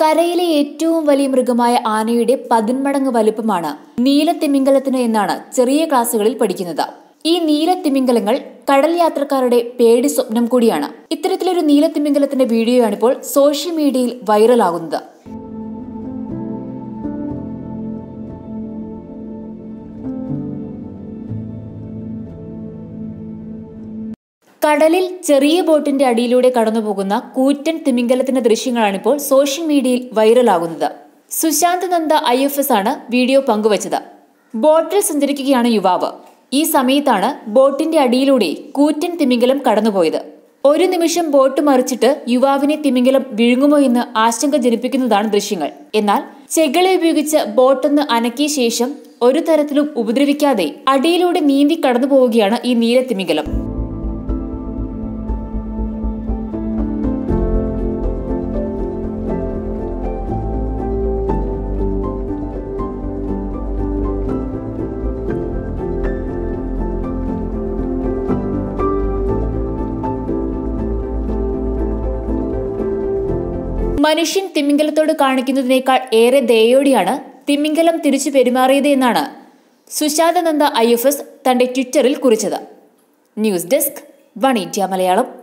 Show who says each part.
Speaker 1: കരയിലെ ഏറ്റവും വലിയ മൃഗമായ ആനയുടെ പതിന്മടങ്ങ് വലുപ്പമാണ് നീലത്തിമിംഗലത്തിന് എന്നാണ് ചെറിയ ക്ലാസ്സുകളിൽ പഠിക്കുന്നത് ഈ നീലത്തിമിംഗലങ്ങൾ കടൽ യാത്രക്കാരുടെ പേടി സ്വപ്നം കൂടിയാണ് ഇത്തരത്തിലൊരു നീലത്തിമിംഗലത്തിന്റെ വീഡിയോയാണിപ്പോൾ സോഷ്യൽ മീഡിയയിൽ വൈറലാകുന്നത് കടലിൽ ചെറിയ ബോട്ടിന്റെ അടിയിലൂടെ കടന്നുപോകുന്ന കൂറ്റൻ തിമിംഗലത്തിന്റെ ദൃശ്യങ്ങളാണിപ്പോൾ സോഷ്യൽ മീഡിയയിൽ വൈറലാകുന്നത് Sushant Nanda I F S ആണ് വീഡിയോ പങ്കുവച്ചത് ബോട്ടിൽ സഞ്ചരിക്കുകയാണ് യുവാവ് ഈ സമയത്താണ് ബോട്ടിന്റെ അടിയിലൂടെ കൂറ്റൻ തിമിംഗലം കടന്നുപോയത് ഒരു നിമിഷം ബോട്ട് മറിച്ചിട്ട് യുവാവിനെ തിമിംഗലം വിഴുങ്ങുമോ എന്ന് ആശങ്ക ജനിപ്പിക്കുന്നതാണ് ദൃശ്യങ്ങൾ എന്നാൽ ചെകളെ ഉപയോഗിച്ച് ബോട്ടൊന്ന് അനക്കിയ ശേഷം ഒരു തരത്തിലും ഉപദ്രവിക്കാതെ അടിയിലൂടെ നീന്തി കടന്നു പോവുകയാണ് ഈ നീലത്തിമിംഗലം മനുഷ്യൻ തിമിംഗലത്തോട് കാണിക്കുന്നതിനേക്കാൾ ഏറെ ദയോടെയാണ് തിമിംഗലം തിരിച്ചു പെരുമാറിയത് എന്നാണ് Sushant Nanda I F S തന്റെ ട്വിറ്ററിൽ കുറിച്ചത് news desk one India Malayalam